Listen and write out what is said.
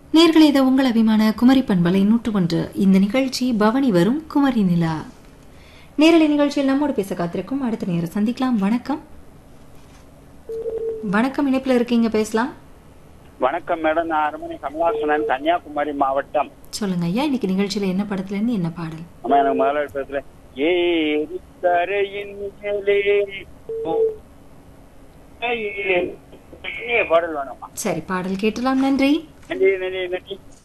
நேர்களே இது உங்கள் அபிமான குமரி பண்பலை நூற்று ஒன்று இந்த நிகழ்ச்சி பவனி வரும் குமரி நிலா நேரலை நிகழ்ச்சியில் நம்மோடு பேச காத்திருக்கும் அடுத்த நேரம் சந்திக்கலாம் வணக்கம் வணக்கம் இணைப்பில் இருக்கீங்க பேசலாம் வணக்கம் மேடம் நான் அரமணி கமலாசனன் கன்னியாகுமரி மாவட்டம் சொல்லுங்க ஐயா இன்னைக்கு நிகழ்ச்சியில என்ன படத்துல இருந்து என்ன பாடல் அம்மா எனக்கு முதல்ல பேசுறேன் ஏரி கரையின் மேலே ஓ- ஏய், பாடல் வேணுமா சரி பாடல் கேட்டலாம் நன்றி நன்றி நன்றி நன்றி